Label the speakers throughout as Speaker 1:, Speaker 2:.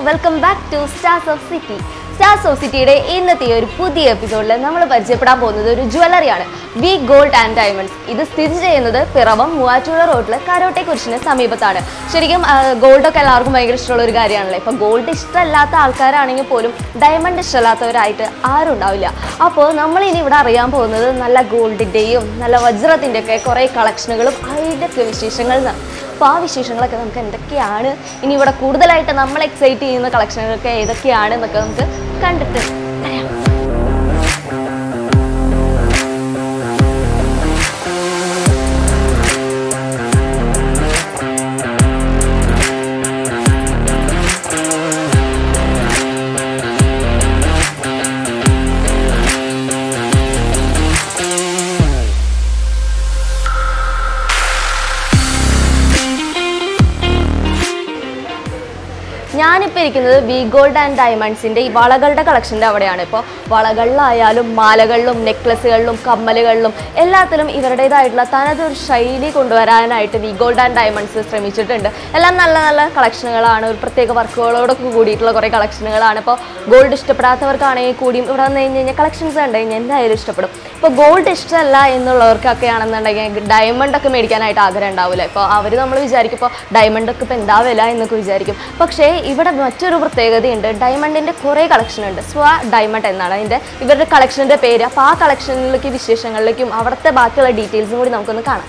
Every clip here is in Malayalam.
Speaker 1: welcome back to stars of city stars of സിറ്റിയുടെ ഇന്നത്തെ ഈ ഒരു പുതിയ എപ്പിസോഡിൽ നമ്മൾ പരിചയപ്പെടാൻ പോകുന്നത് ഒരു ജ്വല്ലറിയാണ് വി ഗോൾഡ് ആൻഡ് ഡയമണ്ട്സ് ഇത് സ്ഥിതി ചെയ്യുന്നത് പിറവം മൂവാറ്റുപുഴ റോഡിൽ കരോട്ടെ കുരിശിന് സമീപത്താണ് ശരിക്കും ഗോൾഡ് ഒക്കെ എല്ലാവർക്കും ഭയങ്കര ഇഷ്ടമുള്ള ഒരു കാര്യമാണല്ലോ ഇപ്പൊ ഗോൾഡ് ഇഷ്ടമല്ലാത്ത ആൾക്കാരാണെങ്കിൽ പോലും ഡയമണ്ട് ഇഷ്ടമല്ലാത്തവരായിട്ട് ആരും ഉണ്ടാവില്ല അപ്പോൾ നമ്മൾ ഇനി ഇവിടെ അറിയാൻ പോകുന്നത് നല്ല ഗോൾഡിൻ്റെയും നല്ല വജ്രത്തിൻ്റെ ഒക്കെ കുറേ കളക്ഷനുകളും അതിൻ്റെ ഒക്കെ വിശേഷങ്ങൾ അപ്പോൾ ആ വിശേഷങ്ങളൊക്കെ നമുക്ക് എന്തൊക്കെയാണ് ഇനി ഇവിടെ കൂടുതലായിട്ട് നമ്മൾ എക്സൈറ്റ് ചെയ്യുന്ന കളക്ഷനുകളൊക്കെ ഏതൊക്കെയാണ് എന്നൊക്കെ നമുക്ക് കണ്ടിട്ട് പറയാം ഞാനിപ്പോൾ ഇരിക്കുന്നത് വി ഗോൾഡ് ആൻഡ് ഡയമണ്ട്സിൻ്റെ ഈ വളകളുടെ കളക്ഷൻ്റെ അവിടെയാണ് ഇപ്പോൾ വളകളിലായാലും മാലകളിലും നെക്ലസുകളിലും കമ്മലുകളിലും എല്ലാത്തിലും ഇവരുടേതായിട്ടുള്ള തനതൊരു ശൈലി കൊണ്ടുവരാനായിട്ട് വി ഗോൾഡ് ആൻഡ് ഡയമണ്ട്സ് ശ്രമിച്ചിട്ടുണ്ട് എല്ലാം നല്ല നല്ല കളക്ഷനുകളാണ് ഒരു പ്രത്യേക വർക്കുകളോടൊക്കെ കൂടിയിട്ടുള്ള കുറേ കളക്ഷനുകളാണ് ഇപ്പോൾ ഗോൾഡ് ഇഷ്ടപ്പെടാത്തവർക്കാണെങ്കിൽ കൂടിയും ഇവിടെ വന്നു കഴിഞ്ഞ് കഴിഞ്ഞാൽ കളക്ഷൻസ് കണ്ടു കഴിഞ്ഞാൽ എന്തായാലും ഇഷ്ടപ്പെടും ഇപ്പോൾ ഗോൾഡ് ഇഷ്ടമല്ല എന്നുള്ളവർക്കൊക്കെ ആണെന്നുണ്ടെങ്കിൽ ഡയമണ്ട് ഒക്കെ മേടിക്കാനായിട്ട് ആഗ്രഹം ഉണ്ടാവില്ല ഇപ്പോൾ അവർ നമ്മൾ വിചാരിക്കും ഇപ്പോൾ ഡയമണ്ട് ഒക്കെ ഇപ്പോൾ എന്താ വില എന്നൊക്കെ വിചാരിക്കും പക്ഷേ ഇവിടെ മറ്റൊരു പ്രത്യേകതയുണ്ട് ഡയമണ്ടിൻ്റെ കുറേ കളക്ഷൻ ഉണ്ട് സ്വ ഡയമണ്ട് എന്നാണ് അതിൻ്റെ ഇവരുടെ കളക്ഷൻ്റെ പേര് അപ്പോൾ ആ കളക്ഷനിലേക്ക് വിശേഷങ്ങളിലേക്കും അവിടുത്തെ ബാക്കിയുള്ള ഡീറ്റെയിൽസും കൂടി നമുക്കൊന്ന് കാണാം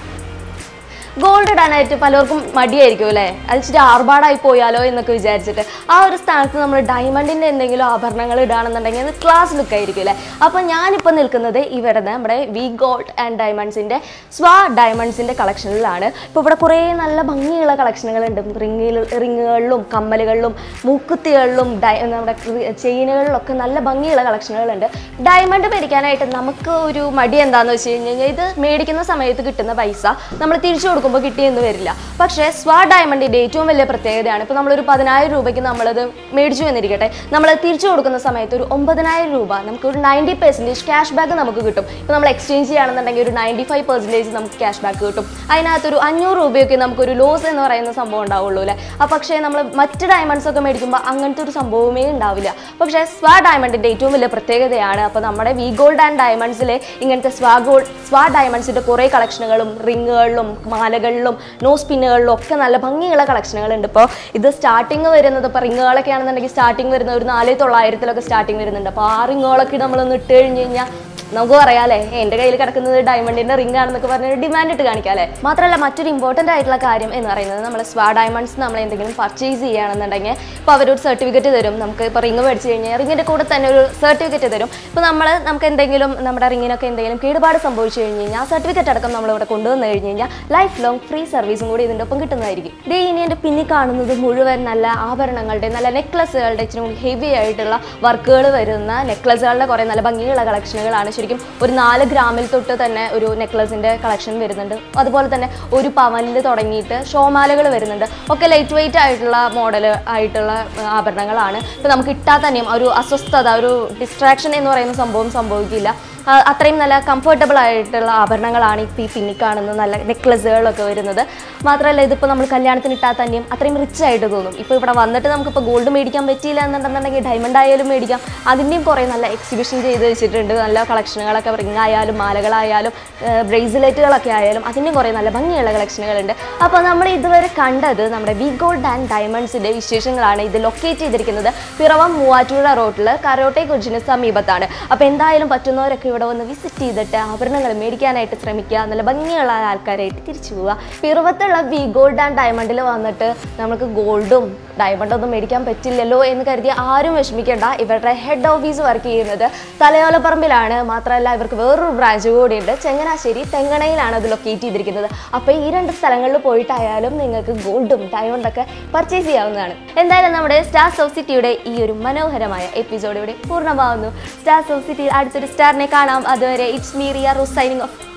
Speaker 1: ഗോൾഡ് ഇടാനായിട്ട് പലർക്കും മടിയായിരിക്കും അല്ലേ അത് ഇച്ചിരി ആർഭാടായി പോയാലോ എന്നൊക്കെ വിചാരിച്ചിട്ട് ആ ഒരു സ്ഥാനത്ത് നമ്മൾ ഡയമണ്ടിൻ്റെ എന്തെങ്കിലും ആഭരണങ്ങൾ ഇടുകയാണെന്നുണ്ടെങ്കിൽ അത് ക്ലാസ് ലുക്ക് ആയിരിക്കും അല്ലേ അപ്പോൾ ഞാനിപ്പോൾ നിൽക്കുന്നത് ഇവിടെ നമ്മുടെ വി ഗോൾഡ് ആൻഡ് ഡയമണ്ട്സിൻ്റെ സ്വാ ഡയമണ്ട്സിൻ്റെ കളക്ഷനിലാണ് ഇപ്പോൾ ഇവിടെ കുറേ നല്ല ഭംഗിയുള്ള കളക്ഷനുകളുണ്ട് റിങ്ങിൽ റിങ്ങുകളിലും കമ്മലുകളിലും മൂക്കുത്തികളിലും ഡയ നമ്മുടെ ചെയിനുകളിലൊക്കെ നല്ല ഭംഗിയുള്ള കളക്ഷനുകളുണ്ട് ഡയമണ്ട് മേടിക്കാനായിട്ട് നമുക്ക് ഒരു മടി എന്താണെന്ന് വെച്ച് കഴിഞ്ഞ് കഴിഞ്ഞാൽ ഇത് മേടിക്കുന്ന സമയത്ത് കിട്ടുന്ന പൈസ നമ്മൾ തിരിച്ചു കൊടുക്കുമ്പോൾ കിട്ടിയെന്ന് വരില്ല പക്ഷേ സ്വാ ഡയമണ്ടിൻ്റെ ഏറ്റവും വലിയ പ്രത്യേകതയാണ് ഇപ്പോൾ നമ്മളൊരു പതിനായിരം രൂപയ്ക്ക് നമ്മളത് മേടിച്ചു എന്നിരിക്കട്ടെ നമ്മൾ തിരിച്ചു കൊടുക്കുന്ന സമയത്ത് ഒരു ഒമ്പതിനായിരം രൂപ നമുക്ക് ഒരു നയൻറ്റി പെർസെൻറ്റേജ് ക്യാഷ് ബാക്ക് നമുക്ക് കിട്ടും ഇപ്പോൾ നമ്മൾ എക്സ്ചേഞ്ച് ചെയ്യുകയാണെന്നുണ്ടെങ്കിൽ ഒരു നയൻറ്റി ഫൈവ് പെർസെൻറ്റേജ് നമുക്ക് ക്യാഷ് ബാക്ക് കിട്ടും അതിനകത്തൊരു അഞ്ഞൂറ് രൂപയൊക്കെ നമുക്കൊരു ലോസ് എന്ന് പറയുന്ന സംഭവം ഉണ്ടാവുള്ളൂ അല്ലേ ആ പക്ഷേ നമ്മൾ മറ്റ് ഡയമണ്ട്സ് ഒക്കെ മേടിക്കുമ്പോൾ അങ്ങനത്തെ ഒരു സംഭവമേ ഉണ്ടാവില്ല പക്ഷേ സ്വാ ഡയമണ്ടിൻ്റെ ഏറ്റവും വലിയ പ്രത്യേകതയാണ് അപ്പോൾ നമ്മുടെ വി ഗോൾഡ് ആൻഡ് ഡയമണ്ട്സിലെ ഇങ്ങനത്തെ സ്വാ ഗോൾഡ് സ്വാ ഡയമണ്ട്സിൻ്റെ കുറേ കളക്ഷനുകളും റിങ്ങുകളിലും മാലകളിലും നോസ് പിന്നുകളിലും ഒക്കെ നല്ല ഭംഗിയുള്ള കളക്ഷനുകളുണ്ട് ഇപ്പോൾ ഇത് സ്റ്റാർട്ടിങ് വരുന്നത് ഇപ്പോൾ റിങ്ങുകളൊക്കെ ആണെന്നുണ്ടെങ്കിൽ സ്റ്റാർട്ടിങ് വരുന്നത് ഒരു നാല് തൊള്ളായിരത്തിലൊക്കെ സ്റ്റാർട്ടിങ് വരുന്നുണ്ട് അപ്പോൾ ആ റിങ്ങുകളൊക്കെ നമ്മളൊന്ന് ഇട്ട് കഴിഞ്ഞ് കഴിഞ്ഞാൽ നമുക്ക് പറയാല്ലേ എൻ്റെ കയ്യിൽ കിടക്കുന്നത് ഡയമണ്ടിന്റെ റിംഗ് ആണെന്നൊക്കെ പറഞ്ഞ് ഡിമാൻഡ് ഇട്ട് കാണിക്കാല്ലേ മാത്രമല്ല മറ്റൊരു ഇമ്പോർട്ടൻ്റ് ആയിട്ടുള്ള കാര്യം എന്ന് പറയുന്നത് നമ്മൾ സ്വാ ഡയമണ്ട്സ് നമ്മൾ എന്തെങ്കിലും പർച്ചേസ് ചെയ്യുകയാണെന്നുണ്ടെങ്കിൽ ഇപ്പോൾ അവരൊരു സർട്ടിഫിക്കറ്റ് തരും നമുക്ക് ഇപ്പോൾ റിംഗ് മേടിച്ച് കഴിഞ്ഞാൽ റിങ്ങിൻ്റെ കൂടെ തന്നെ ഒരു സർട്ടിഫിക്കറ്റ് തരും ഇപ്പോൾ നമ്മൾ നമുക്ക് എന്തെങ്കിലും നമ്മുടെ റിങ്ങിനൊക്കെ എന്തെങ്കിലും കേടുപാട് സംഭവിച്ചു കഴിഞ്ഞ് കഴിഞ്ഞാൽ ആ സർട്ടിഫിക്കറ്റ് അടക്കം നമ്മൾ ഇവിടെ കൊണ്ടുവന്ന് കഴിഞ്ഞ് കഴിഞ്ഞാൽ ലൈഫ് ലോങ് ഫ്രീ സർവീസും കൂടി ഇതിൻ്റെ ഒപ്പം കിട്ടുന്നതായിരിക്കും ദേ ഇനി എൻ്റെ പിന്നിൽ കാണുന്നത് മുഴുവൻ നല്ല ആഭരണങ്ങളുടെ നല്ല നെക്ലസുകളുടെ ഇച്ചിരി കൂടി ഹെവി ആയിട്ടുള്ള വർക്കുകൾ വരുന്ന നെക്ലസുകളുടെ കുറേ നല്ല ഭംഗിയുള്ള കളക്ഷനുകളാണ് ശരിക്കും ഒരു നാല് ഗ്രാമിൽ തൊട്ട് തന്നെ ഒരു നെക്ലസിൻ്റെ കളക്ഷൻ വരുന്നുണ്ട് അതുപോലെ തന്നെ ഒരു പവനിൽ തുടങ്ങിയിട്ട് ഷോമാലകൾ വരുന്നുണ്ട് ഒക്കെ ലൈറ്റ് വെയിറ്റ് ആയിട്ടുള്ള മോഡൽ ആയിട്ടുള്ള ആ, ആഭരണങ്ങളാണ് ഇപ്പോൾ നമുക്ക് ഇട്ടാൽ തന്നെയും ഒരു അസ്വസ്ഥത ഒരു ഡിസ്ട്രാക്ഷൻ എന്ന് പറയുന്ന സംഭവം സംഭവിക്കില്ല ആ, അത്രയും നല്ല കംഫർട്ടബിൾ ആയിട്ടുള്ള ആഭരണങ്ങളാണ് ഇപ്പോൾ ഈ പിന്നി കാണുന്ന നല്ല നെക്ലസുകളൊക്കെ വരുന്നത് മാത്രമല്ല ഇതിപ്പോൾ നമ്മൾ കല്യാണത്തിന് ഇട്ടാൽ തന്നെയും അത്രയും റിച്ച് ആയിട്ട് തോന്നും ഇപ്പോൾ ഇവിടെ വന്നിട്ട് നമുക്കിപ്പോൾ ഗോൾഡ് മേടിക്കാൻ പറ്റിയില്ല എന്നുണ്ടെന്നുണ്ടെങ്കിൽ ഡയമണ്ട് ആയാലും മേടിക്കാം അതിൻ്റെയും കുറേ നല്ല എക്സിബിഷൻ ചെയ്ത് വെച്ചിട്ടുണ്ട് നല്ല കളക്ഷനുകളൊക്കെ റിംഗ് ആയാലും മാലകളായാലും ബ്രേസ്ലെറ്റുകളൊക്കെ ആയാലും അതിൻ്റെയും കുറേ നല്ല ഭംഗിയുള്ള കളക്ഷനുകളുണ്ട് അപ്പോൾ നമ്മൾ ഇതുവരെ കണ്ടത് നമ്മുടെ വി ഗോൾഡ് ആൻഡ് ഡയമണ്ട്സിൻ്റെ വിശേഷങ്ങളാണ് ഇത് ലൊക്കേറ്റ് ചെയ്തിരിക്കുന്നത് പിറവം മൂവാറ്റുപുഴ റോഡിൽ കരോട്ടെ കുജിന് സമീപത്താണ് അപ്പോൾ എന്തായാലും പറ്റുന്നവരൊക്കെ ഇവിടെ വന്ന് വിസിറ്റ് ചെയ്തിട്ട് ആഭരണങ്ങൾ മേടിക്കാനായിട്ട് ശ്രമിക്കുക നല്ല ഭംഗിയുള്ള ആൾക്കാരായിട്ട് തിരിച്ചു പോവുക പിറവത്തുള്ള വി ഗോൾഡ് ആൻഡ് ഡയമണ്ടിൽ വന്നിട്ട് നമുക്ക് ഗോൾഡും ഡയമണ്ടൊന്നും മേടിക്കാൻ പറ്റില്ലല്ലോ എന്ന് കരുതി ആരും വിഷമിക്കേണ്ട ഇവരുടെ ഹെഡ് ഓഫീസ് വർക്ക് ചെയ്യുന്നത് തലയോലപ്പറമ്പിലാണ് മാത്രമല്ല ഇവർക്ക് വേറൊരു ബ്രാഞ്ച് കൂടിയുണ്ട് ചങ്ങനാശ്ശേരി തെങ്ങണയിലാണ് അത് ലൊക്കേറ്റ് ചെയ്തിരിക്കുന്നത് അപ്പോൾ ഈ രണ്ട് സ്ഥലങ്ങളിൽ പോയിട്ടായാലും നിങ്ങൾക്ക് ഗോൾഡും ഡയമണ്ടൊക്കെ പർച്ചേസ് ചെയ്യാവുന്നതാണ് എന്തായാലും നമ്മുടെ സ്റ്റാർസ് ഓഫ് സിറ്റിയുടെ ഈ ഒരു മനോഹരമായ എപ്പിസോഡ് ഇവിടെ പൂർണ്ണമാവുന്നു സ്റ്റാർസ് ഓഫ് സിറ്റി അടുത്തൊരു സ്റ്റാറിനെ കാണാം അതുവരെ it's me Riya Roos signing of